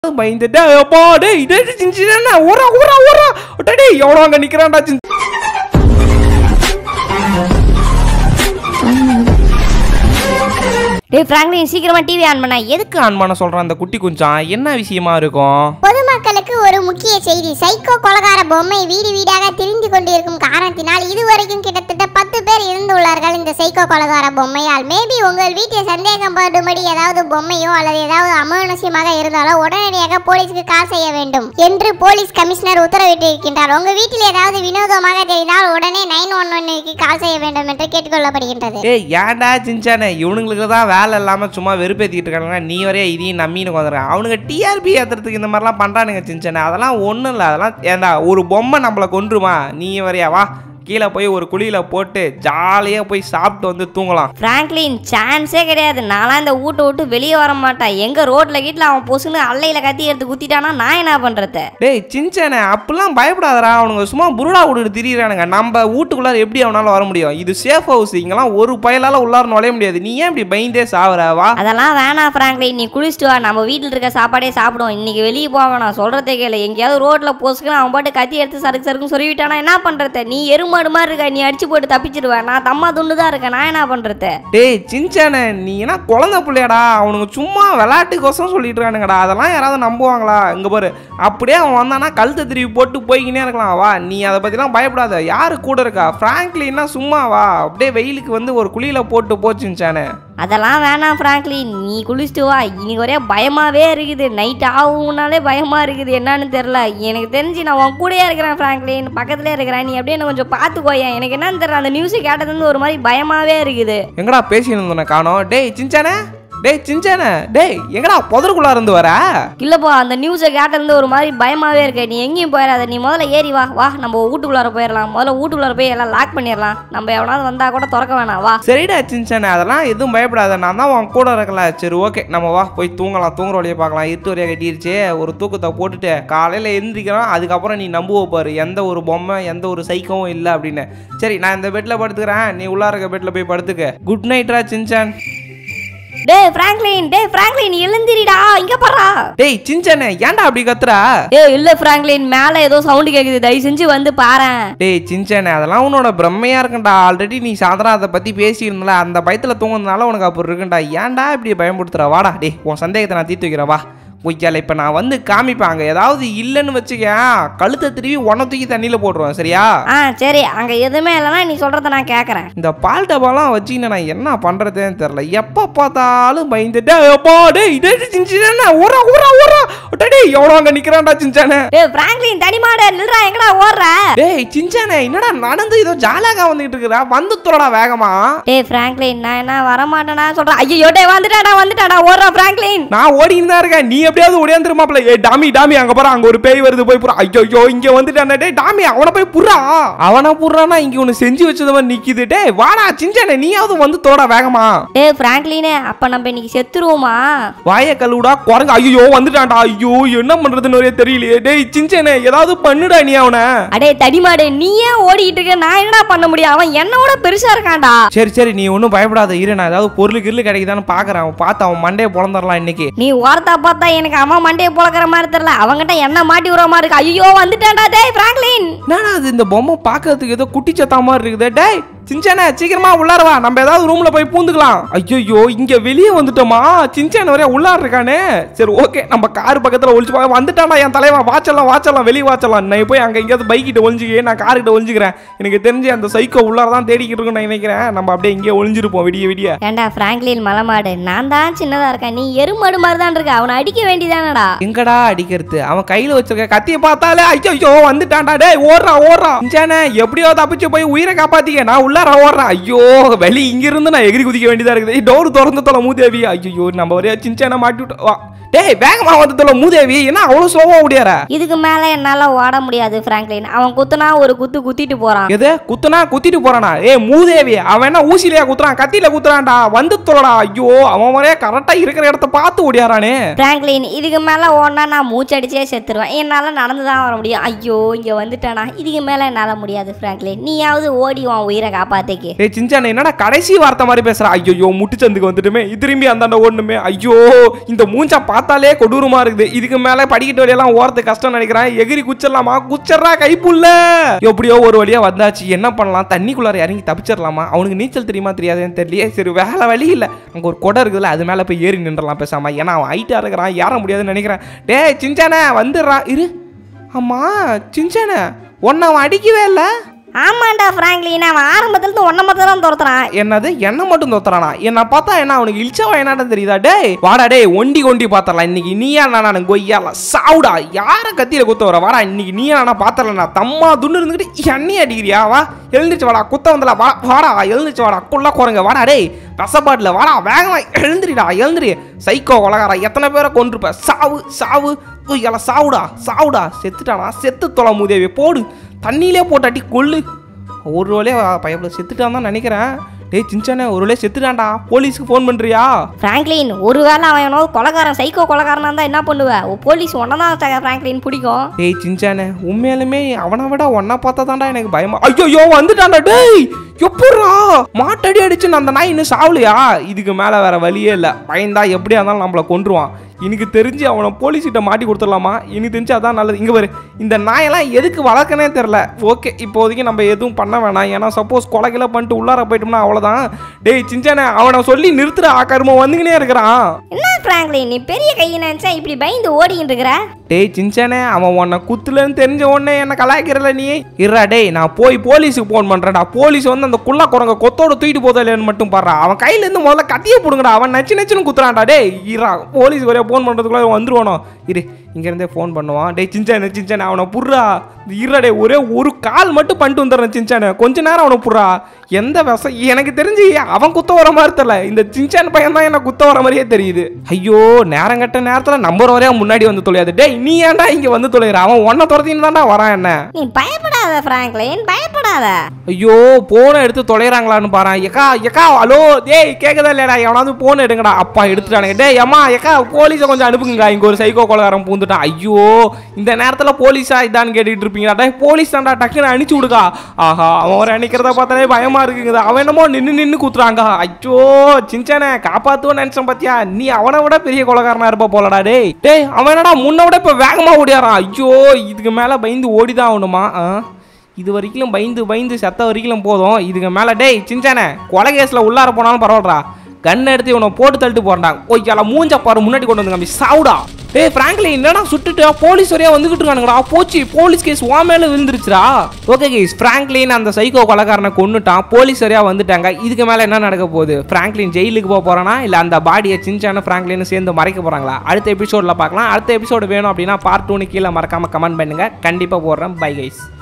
பயந்துட்டே அப்பா டேய் டேய் சின்ன ஓரா ஓரா ஓரா டேய் எவ்வளோ அங்க நிக்கிறான்டா சின் டேய் ஃப்ராங்க்லின் சீக்கிரமா டிவி ஆன் பண்ண எதுக்கு எதுக்கு ஆன் பண்ண சொல்றான் அந்த குட்டி குஞ்சான் என்ன விஷயமா இருக்கும் பொதுமக்களுக்கு ஒரு முக்கிய செய்தி சைக்கோ கொலகார பொம்மை வீடு வீடாக திரிந்து கொண்டிருக்கும் காரணத்தினால் இதுவரைக்கும் கிட்டத்தட்ட பத்து பேர் இருந்துள்ளார்கள் இந்த சைக்கோ கொலகார பொம்மையால் மேபி உங்கள் வீட்டில் சந்தேகம் படும்படி ஏதாவது பொம்மையோ அல்லது ஏதாவது அமானுஷ்யமாக இருந்தாலோ உடனடியாக போலீஸ்க்கு கால் செய்ய வேண்டும் என்று போலீஸ் கமிஷனர் உத்தரவிட்டிருக்கின்றார் உங்க வீட்டில் ஏதாவது வினோதமாக தெரிந்தால் உடனே நைன் ஒன் ஒன்னுக்கு கால் செய்ய வேண்டும் என்று கேட்டுக்கொள்ளப்படுகின்றது ஏய் ஏன்டா சின்சானே இவனுங்களுக்கு தான் வேலை இல்லாம சும்மா வெறுப்பேத்திட்டு இருக்காங்க நீ வரையா இதையும் நம்பின்னு வந்துருக்க அவனுங்க டிஆர்பி ஏத்துறதுக்கு இந்த மாதிரிலாம் பண்றானுங்க சின்சானே அதெல்லாம் ஒன்றும் இல்லை அதெல்லாம் ஏண்டா ஒரு பொம்மை நம்மளை கொன்றுமா நீ வரையா வா கீழே போய் ஒரு குழியில போட்டு ஜாலியாக போய் சாப்பிட்டு வந்து தூங்கலாம் ஃப்ராங்க்லின் சான்ஸே கிடையாது நான்லாம் இந்த வீட்டை விட்டு வெளியே வர மாட்டேன் எங்க ரோட்ல கீட்டில் அவன் பொசுன்னு அல்லையில கத்தி எடுத்து குத்திட்டானா நான் என்ன பண்றது டேய் சின்சானே அப்படிலாம் பயப்படாதடா அவனுங்க சும்மா புருடா விட்டுட்டு திரியிறானுங்க நம்ம வீட்டுக்குள்ளார எப்படி அவனால வர முடியும் இது சேஃப் ஹவுஸ் இங்கெல்லாம் ஒரு பயலால உள்ளார நுழைய முடியாது நீ ஏன் இப்படி பயந்தே சாவற வா அதெல்லாம் வேணாம் ஃப்ராங்க்லின் நீ குளிச்சுட்டு வா நம்ம வீட்டில் இருக்க சாப்பாடே சாப்பிடுவோம் இன்னைக்கு வெளியே போக வேணாம் சொல்றதே கேளு எங்கேயாவது ரோட்ல பொசுக்குன்னு அவன் பாட்டு கத்தி எடுத்து சறுக்கு சறுக்குன்னு சொருவிட்டானா என்ன பண்றது நீ எருமாடு மாதிரி இருக்க நீ அடிச்சு போட்டு தப்பிச்சிருவேன் நான் தம்மா துண்டு தான் இருக்கேன் நான் என்ன பண்றது டேய் சின்சானே நீ என்ன குழந்தை பிள்ளையாடா அவனுங்க சும்மா விளையாட்டுக்கோசம் சொல்லிட்டு இருக்கானுங்கடா அதெல்லாம் யாராவது நம்புவாங்களா இங்க பாரு அப்படியே அவன் வந்தானா கழுத்தை திருப்பி போட்டு போய்க்கினே இருக்கலாம் வா நீ அதை பத்திலாம் பயப்படாத யாரு கூட இருக்கா ஃப்ராங்க்லின்னா சும்மா வா அப்படியே வெயிலுக்கு வந்து ஒரு குழியில போட்டு போ சின்சானே அதெல்லாம் வேணாம் ஃப்ராங்க்லின் நீ குளிச்சுட்டு வா இன்னைக்கு ஒரே பயமாவே இருக்குது நைட் ஆகும்னாலே பயமா இருக்குது என்னன்னு தெரில எனக்கு தெரிஞ்சு நான் உன் கூடயே இருக்கிறேன் ஃப்ராங்க்லின் பக்கத்துலேயே இருக்கிறேன் நீ அப்படியே என்ன கொஞ்சம் பார்த்துக்கோயேன் எனக்கு என்னன்னு தெரியல அந்த நியூஸை கேட்டதுலேருந்து ஒரு மாதிரி பயமாவே இருக்குது எங்கடா பேசின்னு இருந்தோன்னே காணோம் டேய் சின்சானே டேய் சின்சானே டேய் எங்கடா புதருக்குள்ளா இருந்து வர இல்லைப்பா அந்த நியூஸை கேட்டதுலேருந்து ஒரு மாதிரி பயமாவே இருக்கு நீ எங்கேயும் போயிடாத நீ முதல்ல ஏறி வா வா நம்ம வீட்டுக்குள்ளார போயிடலாம் முதல்ல வீட்டுக்குள்ளார போய் எல்லாம் லாக் பண்ணிடலாம் நம்ம எவனாவது வந்தா கூட திறக்க வேணாம் வா சரிடா சின்சானே அதெல்லாம் எதுவும் பயப்படாத நான் தான் உன் கூட இருக்கல சரி ஓகே நம்ம வா போய் தூங்கலாம் தூங்குற வழியை பார்க்கலாம் இருட்டு வரையா கட்டிருச்சு ஒரு தூக்கத்தை போட்டுட்டு காலையில் எந்திரிக்கிறோம் அதுக்கப்புறம் நீ நம்புவ பாரு எந்த ஒரு பொம்மை எந்த ஒரு சைக்கவும் இல்லை அப்படின்னு சரி நான் இந்த பெட்டில் படுத்துக்கிறேன் நீ உள்ளார இருக்க பெட்டில் போய் படுத்துக்க குட் நைட்ரா சின்சான் டேய் ஃப்ராங்க்லின் டேய் ஃப்ராங்க்லின் எழுந்திரிடா இங்க பாரா டேய் சின்சானே ஏன்டா அப்படி கத்துறா ஏய் இல்ல ஃப்ராங்க்லின் மேல ஏதோ சவுண்ட் கேக்குது தயவு செஞ்சு வந்து பாரேன் டேய் சின்சானே அதெல்லாம் உன்னோட பிரம்மையா இருக்கும்டா ஆல்ரெடி நீ சாயந்தரம் அதை பற்றி பேசியிருந்தல அந்த பயத்தில் தூங்குறதுனால உனக்கு அப்படி இருக்குண்டா ஏன்டா இப்படி பயன்படுத்துற வாடா டேய் உன் சந்தேகத்தை நான் தீர்த்து வைக்கிறேன் வா பொய்யால இப்போ நான் வந்து காமிப்பாங்க ஏதாவது இல்லைன்னு வச்சுக்க கழுத்தை திருவி உன தூக்கி தண்ணியில் போட்டுருவேன் சரியா ஆ சரி அங்க எதுவுமே இல்லைன்னா நீ சொல்றத நான் கேக்குறேன் இந்த பால் டப்பாலாம் வச்சுக்கின்னு நான் என்ன பண்ணுறதுன்னு தெரில எப்போ பார்த்தாலும் பயந்துட்டு எப்பா டேய் டேய் சின்சானே ஓரா ஓரா ஓரா டேய் எவ்வளோ அங்கே நிற்கிறான்டா சின்சானே டேய் ஃப்ராங்க்லின் தடிமாடு நில்றா எங்கடா ஓடுற டேய் சின்சானே என்னடா நடந்து ஏதோ ஜாலியாக வந்துகிட்டு இருக்கிறா வந்து துறடா வேகமா டேய் ஃப்ராங்க்லின் நான் என்ன வரமாட்டேனா சொல்றேன் ஐயோ டேய் வந்துட்டாடா வந்துட்டாடா ஓடுறா ஃப்ராங்க்லின் நான் ஓடின்னு தான் இருக்கேன் நீ எப்படியாவது ஓடியாந்துருமாப்ல ஏ டாமி டாமி அங்க போற அங்க ஒரு பேய் வருது போய் புறா ஐயோ ஐயோ இங்க வந்துட்டானே டேய் டாமி அவனை போய் புறா அவனை புறானா இங்க ஒன்னு செஞ்சு வச்சது மாதிரி நிக்குது டேய் வாடா சிஞ்சானே நீயாவது வந்து தோட வேகமா டேய் ஃப்ராங்க்லினே அப்ப நம்ம இன்னைக்கு செத்துருவோமா வாய கழுவுடா குரங்கு ஐயோ வந்துட்டான்டா ஐயோ என்ன பண்றதுன்னு ஒரே தெரியலையே டேய் சிஞ்சானே ஏதாவது பண்ணுடா நீ அவனை அடே தடிமாடு நீ ஏன் ஓடிக்கிட்டு இருக்க நான் என்னடா பண்ண முடியும் அவன் என்னோட பெருசா இருக்கான்டா சரி சரி நீ ஒன்றும் பயப்படாத இரு நான் ஏதாவது பொருள் கிருள் கிடைக்குதான்னு பாக்குறேன் அவன் பார்த்து அவன் மண்டையை பிறந்துடலாம் இன்னைக்கு நீ ஓரத்தா பார்த்தா எனக்கு அவன் மண்டையை புழக்கிற மாதிரி தெரியல அவன்கிட்ட என்ன மாட்டி விடுற மாதிரி இருக்கு ஐயோ வந்துட்டான்டா டேய் ஃப்ராங்க்லின் என்னடா அது இந்த பொம்மை பார்க்கறதுக்கு ஏதோ குட்டி சத்தா மாதிரி இருக்குது டேய் சின்சானே சீக்கிரமா உள்ளார வா நம்ம ஏதாவது ரூம்ல போய் பூந்துக்கலாம் ஐயோ இங்க வெளியே வந்துட்டோமா சின்சான வரையா உள்ளார இருக்கானே சரி ஓகே நம்ம கார் பக்கத்துல ஒளிச்சு பா வந்துட்டானா என் தலைவன் வாச்சலாம் வாச்சலாம் வெளியே வாச்சலாம் நான் போய் அங்க எங்கேயாவது பைக் கிட்ட ஒளிஞ்சுக்கே நான் கார் கிட்ட ஒளிஞ்சுக்கிறேன் எனக்கு தெரிஞ்சு அந்த சைக்கோ உள்ளார தான் தேடிக்கிட்டு இருக்குன்னு நான் நினைக்கிறேன் நம்ம அப்படியே இங்கே ஒளிஞ்சிருப்போம் விடிய விடிய ஏண்டா ஃப்ராங்க்லின் மலமாடு நான் தான் சின்னதா இருக்கேன் நீ எருமாடு மாதிரி தான் இருக்க அவனை அடிக்க வேண்டியதானடா எங்கடா அடிக்கிறது அவன் கையில வச்சிருக்க கத்திய பார்த்தாலே ஐயோ ஐயோ வந்துட்டான்டா டேய் ஓடுறா ஓடுறா சின்சானே எப்படியோ தப்பிச்சு போய் உயிரை காப்பாத்திக்க நான் உள்ளார ஓடுறேன் ஐயோ வெளி இங்க இருந்து நான் எகிரி குதிக்க வேண்டியதா இருக்குது டோர் திறந்து தொலை மூதேவி ஐயோ நம்ம ஒரே சின்சான மாட்டி விட்டோம் வா டேய் வேகமா வந்து தொலை மூதேவி என்ன அவ்வளவு ஸ்லோவா ஓடியார இதுக்கு மேல என்னால ஓட முடியாது ஃப்ராங்க்லின் அவன் குத்துனா ஒரு குத்து குத்திட்டு போறான் எது குத்துனா குத்திட்டு போறானா ஏ மூதேவி அவன் என்ன ஊசிலையா குத்துறான் கத்தியில குத்துறான்டா வந்து தொலைடா ஐயோ அவன் வரையா கரெக்டா இருக்கிற இடத்த பார்த்து ஓடியாரானே ஃப்ராங்க்லின் இதுக்கு மேல ஓடினா நான் மூச்சடிச்சே செத்துருவேன் என்னால நடந்து தான் வர முடியும் ஐயோ இங்க வந்துட்டானா இதுக்கு மேல என்னால முடியாது ஃப்ராங்க்லின் நீயாவது ஓடி உன் உயிரை காப்பாத்து காப்பாத்துக்கு ஏய் சின்சான் என்னடா கடைசி வார்த்தை மாதிரி பேசுற ஐயோ முட்டுச்சந்துக்கு வந்துட்டுமே இது திரும்பி அந்தாண்ட ஓடணுமே ஐயோ இந்த மூஞ்சா பார்த்தாலே கொடூரமா இருக்குது இதுக்கு மேல படிக்கட்டு வழியெல்லாம் ஓரத்து கஷ்டம் நினைக்கிறேன் எகிரி குச்சிடலாமா குச்சர்றா கைப்புள்ள எப்படியோ ஒரு வழியா வந்தாச்சு என்ன பண்ணலாம் தண்ணிக்குள்ளார இறங்கி தப்பிச்சிடலாமா அவனுக்கு நீச்சல் தெரியுமா தெரியாதுன்னு தெரியலையே சரி வேலை வழி இல்லை அங்க ஒரு குடம் இருக்குதுல்ல அது மேல போய் ஏறி நின்றலாம் பேசாம ஏன்னா அவன் ஹைட்டா இருக்கிறான் ஏற முடியாதுன்னு நினைக்கிறேன் டேய் சின்சானே வந்துடுறா இரு ஆமா சின்சானே உன்னை அவன் அடிக்கவே இல்லை ஆமாண்டா ஃப்ராங்க்லின் அவன் ஆரம்பத்துல இருந்து ஒன்ன மட்டும் தான் துரத்துறான் என்னது என்ன மட்டும் தோத்துறானா என்ன பார்த்தா என்ன அவனுக்கு இழிச்சவா என்னன்னு தெரியுதா டேய் வாடா டேய் ஒண்டி கொண்டி பாத்திரலாம் இன்னைக்கு நீயா நானா கொய்யால சாவுடா யார கத்தியில குத்த வர வாடா இன்னைக்கு நீயா நானா பாத்திரலண்ணா தம்மா துண்டு இருந்துக்கிட்டு எண்ணி அடிக்கிறியா வா எழுந்துச்சு வாடா குத்த வந்தல வா வாடா எழுந்துச்சு வாடா குள்ள குரங்க வாடா டேய் ரசப்பாட்டில் வாடா வேகமா எழுந்துரிடா எழுந்துரி சைக்கோ கொலகாரா எத்தனை பேரை கொண்டிருப்ப சாவு சாவு கொய்யால சாவுடா சாவுடா செத்துட்டானா செத்து தொலை மூதேவி போடு தண்ணியிலே போட்டாட்டி கொள்ளு ஒரு வழியா பையப்பில் செத்துட்டான் தான் நினைக்கிறேன் டேய் சின்சானே ஒரு வழியா செத்துட்டான்டா போலீஸ்க்கு ஃபோன் பண்ணுறியா ஃப்ராங்க்லின் ஒருவேளை அவன் எவனோ கொலகாரன் சைக்கோ கொலகாரனா இருந்தா என்ன பண்ணுவ ஓ போலீஸ் ஒன்னதான் ஃப்ராங்க்லின் பிடிக்கும் டேய் சின்சானே உண்மையாலுமே அவனை விட ஒன்றை பார்த்தா தான்டா எனக்கு பயமா ஐயோ வந்துட்டான்டா டேய் எப்பட்றா மாட்டடி அடிச்சு அந்த நாய் இன்னும் சாவலையா இதுக்கு மேலே வேற வழியே இல்லை பயந்தா எப்படியா இருந்தாலும் நம்மளை கொன்றுவான் எனக்கு தெரிஞ்சு அவனை போலீஸ்கிட்ட மாட்டி கொடுத்துடலாமா எனக்கு தெரிஞ்சு அதான் நல்லது இங்கே பாரு இந்த நாயெல்லாம் எதுக்கு வளர்க்கனே தெரில ஓகே இப்போதைக்கு நம்ம எதுவும் பண்ண வேணாம் ஏன்னா சப்போஸ் கொலைகளை பண்ணிட்டு உள்ளார போயிட்டோம்னா அவ்வளோதான் டேய் சின்சானே அவனை சொல்லி நிறுத்துற ஆக்காரமா வந்துக்கினே இருக்கிறான் என்ன ஃப்ராங்க்லின் நீ பெரிய கையை நினைச்சா இப்படி பயந்து ஓடிக்கிட்டு இருக்கிற டேய் சின்சானே அவன் உன்னை குத்துலன்னு தெரிஞ்ச உடனே என்ன கலாய்க்கிறல நீ இருடா டேய் நான் போய் போலீஸுக்கு ஃபோன் பண்ணுறேன்டா போலீஸ் வந்து அந்த குள்ளா குரங்க கொத்தோட தூக்கிட்டு போதா இல்லைன்னு மட்டும் பாடுறா அவன் கையிலேருந்து முதல்ல கத்தியை பிடுங்கடா அவன் நச்சு நச்சுன்னு குத்துறான்டா டேய் இரா போலீஸ் வரையா ஃபோன் பண்ணுறதுக்குள்ள அவன் வந்துருவானோ இரு இங்கேருந்தே ஃபோன் பண்ணுவான் டேய் சின்சானே சின்சானே அவனை புடுறா இருடா டேய் ஒரே ஒரு கால் மட்டும் பண்ணிட்டு வந்துடுறேன் சின்சானே கொஞ்ச நேரம் அவனை புடுறா எந்த விஷம் எனக்கு தெரிஞ்சு அவன் குத்த வர மாதிரி தெரியல இந்த சின்சான் பையன் தான் என்ன குத்த வர மாதிரியே தெரியுது ஐயோ நேரம் கட்ட நேரத்தில் நம்பர் வரையா முன்னாடி வந்து தொலையாது டேய் நீ ஏன்டா இங்கே வந்து தொலைகிற அவன் ஒன்றை துரத்தின்னு தான்டா வரான் என்ன நீ பயப்படாத ஃப்ராங்க்லின் பயப்படாத ஐயோ போனை எடுத்து தொலைகிறாங்களான்னு பாரு எக்கா எக்கா ஹலோ டேய் கேட்குதா இல்லையாடா எவனாவது போன் எடுங்கடா அப்பா எடுத்துட்டானுங்க டேய் அம்மா எக்கா போலீஸை கொஞ்சம் அனுப்புங்க இங்கே ஒரு சைக்கோ கொலகாரன் பூந்துட்டான் ஐயோ இந்த நேரத்தில் போலீஸா இதான்னு கேட்டுட்டு இருப்பீங்களா டேய் போலீஸ் தான்டா டக்குன்னு அனுப்பிச்சு விடுக்கா ஆஹா அவன் ஒரு அனுக்கிறத பார்த்தாலே பயமா இருக்குங்க அவன் என்னமோ நின்று நின்று குத்துறாங்க ஐயோ சின்சானே காப்பாத்துவோன்னு நினைச்சேன் பாத்தியா நீ அவனை விட பெரிய கொலகாரனா இருப்ப போலடா டேய் டேய் அவன் என்னடா முன்ன விட இப்போ வேகமாக ஓடியாரான் ஐயோ இதுக்கு மேலே பயந்து ஓடிதான் ஆகணுமா ஆ இது வரைக்கும் பயந்து பயந்து செத்த வரைக்கும் போதும் இதுக்கு மேலே டேய் சின்சானே கொலை கேஸில் உள்ளார போனாலும் பரவாயில்லடா கன் எடுத்து இவனை போட்டு தள்ளிட்டு போறான்டா ஓய் எல்லாம் மூஞ்ச பாரு முன்னாடி கொண்டு வந்து கம்பி சாவுடா டேய் ஃப்ராங்க்லின் என்னடா சுட்டுட்டு போலீஸ் வரையா வந்துகிட்டு இருக்கானுங்கடா போச்சு போலீஸ் கேஸ் வா மேல விழுந்துருச்சுடா ஓகே கேஸ் ஃப்ராங்க்லின் அந்த சைக்கோ கொலைக்காரனை கொன்னுட்டான் போலீஸ் வரையா வந்துட்டாங்க இதுக்கு மேல என்ன நடக்க போகுது ஃப்ராங்க்லின் ஜெயிலுக்கு போக போறானா இல்ல அந்த பாடியை சின்சான ஃப்ராங்க்லின் சேர்ந்து மறைக்க போறாங்களா அடுத்த எபிசோட்ல பார்க்கலாம் அடுத்த எபிசோடு வேணும் அப்படின்னா பார்ட் டூனு கீழே மறக்காம கமெண்ட் பண்ணுங்க கண்டிப்பா போடுறேன் பை கைஸ்